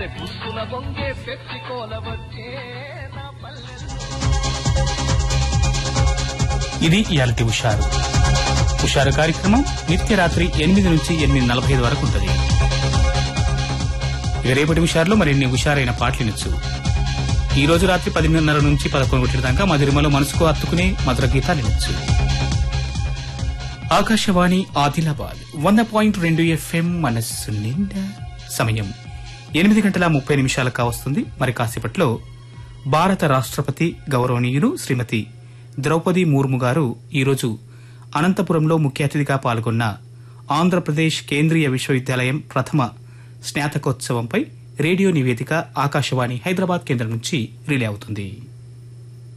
అరే పుస్తుల బొంగే పెప్సి కోల వచ్చే నా పల్లె ఇది ఇయాలటి హుషారు హుషారు కార్యక్రమం నిత్య రాత్రి ఎనిమిది నుంచి ఎనిమిది నలభై ఐదు వరకు ఉంటుంది ఇక రేపటి హుషారులో మరిన్ని హుషారైన పాటలు వినొచ్చు ఈ రోజు రాత్రి పదిన్నర నుంచి పదకొండు గంటల దాకా మధురిమలో మనసుకు హత్తుకునే మధుర గీతాలు వినొచ్చు ఆకాశవాణి ఆదిలాబాద్ వంద పాయింట్ రెండు ఎఫ్ఎం మనస్సు నిండా సమయం ఎనిమిది గంటల ముప్పై నిమిషాలకు కావస్తుంది మరి కాసేపట్లో భారత రాష్ట్రపతి గౌరవనీయులు శ్రీమతి ద్రౌపది ముర్ము గారు ఈరోజు అనంతపురంలో ముఖ్య అతిథిగా పాల్గొన్న ఆంధ్రప్రదేశ్ కేంద్రీయ విశ్వవిద్యాలయం ప్రథమ స్నాతకోత్సవంపై రేడియో నివేదిక ఆకాశవాణి హైదరాబాద్ కేంద్రం నుంచి రిలే అవుతుంది